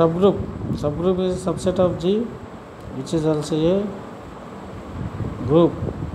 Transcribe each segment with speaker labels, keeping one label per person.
Speaker 1: subgroup subgroup is subset of G which is also a group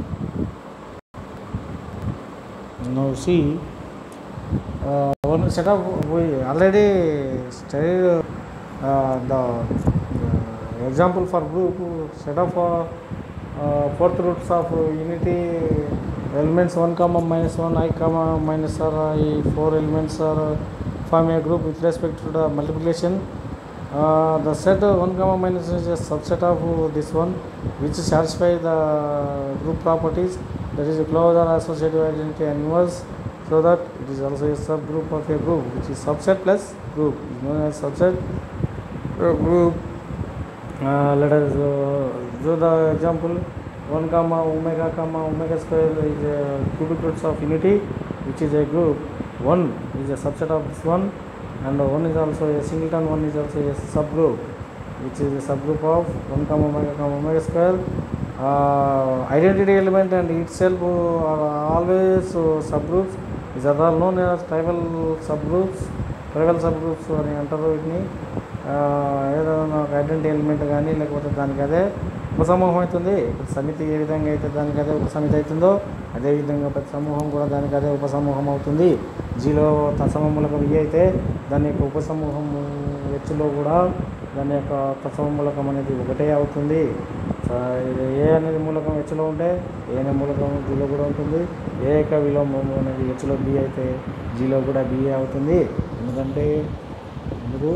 Speaker 1: now see uh, one set of we already studied uh, the uh, example for group set of uh, uh, fourth roots of unity elements 1 comma minus 1 i comma minus r i four elements are form a group with respect to the multiplication uh, the set uh, 1 comma minus is a subset of uh, this one which satisfy the group properties that is closure associative identity and inverse so that it is also a subgroup of a group which is subset plus group is known as subset uh, group uh, let us uh, do the example 1 comma omega comma omega square is a cubic roots of unity which is a group 1 is a subset of this one and 1 is also a singleton 1 is also a subgroup which is a subgroup of 1 comma omega comma omega square uh, identity element and itself uh, are always uh, subgroups these are all known as tribal subgroups tribal subgroups అని అంటారు వీటిని ఆ, ఏదైనా ఒక identity element కానీ లేకపోతే దానికి అదే ఉపసమూహం అవుతుంది ఇప్పుడు సమితి ఏ విధంగా అయితే దానికి అదే ఉపసమితి అవుతుందో అదే విధంగా ప్రతి సమూహం కూడా దానికి అదే ఉపసమూహం అవుతుంది జీలో తత్సమూలకం ఈ అయితే దాని యొక్క ఉపసమూహం హెచ్లో కూడా దాని యొక్క తత్సమూలకం అనేది ఒకటే అవుతుంది స- ఇది ఏ అనేది మూలకం హెచ్లో ఉంటే ఏ అనే మూలకం జీలో కూడా ఉంటుంది ఏ యొక్క విలోమం అనేది హెచ్లో బి అయితే జీలో కూడా బిఏ అవుతుంది ఎందుకంటే ఎందుకు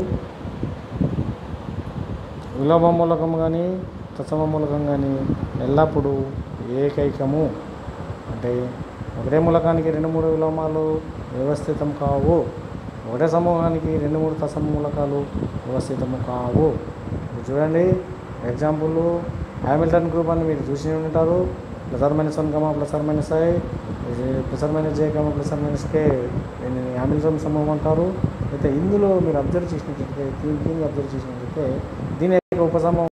Speaker 1: విలోమ మూలకం కానీ తత్సమ మూలకం కానీ ఎల్లప్పుడూ ఏకైకము అంటే ఒకటే మూలకానికి రెండు మూడు విలోమాలు వ్యవస్థితం కావు ఒకటే సమూహానికి రెండు మూడు తత్సమ మూలకాలు వ్యవస్థితము కావు ఇప్పుడు చూడండి ఎగ్జాంపుల్ హ్యామిల్టన్ గ్రూప్ అని మీరు చూసి ఉంటారు plus or minus one comma plus or minus I plus or minus J comma plus or minus K దీన్ని హ్యామిల్టన్ సమూహం అంటారు అయితే ఇందులో మీరు అబ్జర్వ్ చేసినట్లయితే దీన్ని అబ్జర్వ్ చేసినట్లయితే దీని యొక్క ఉపసమూహం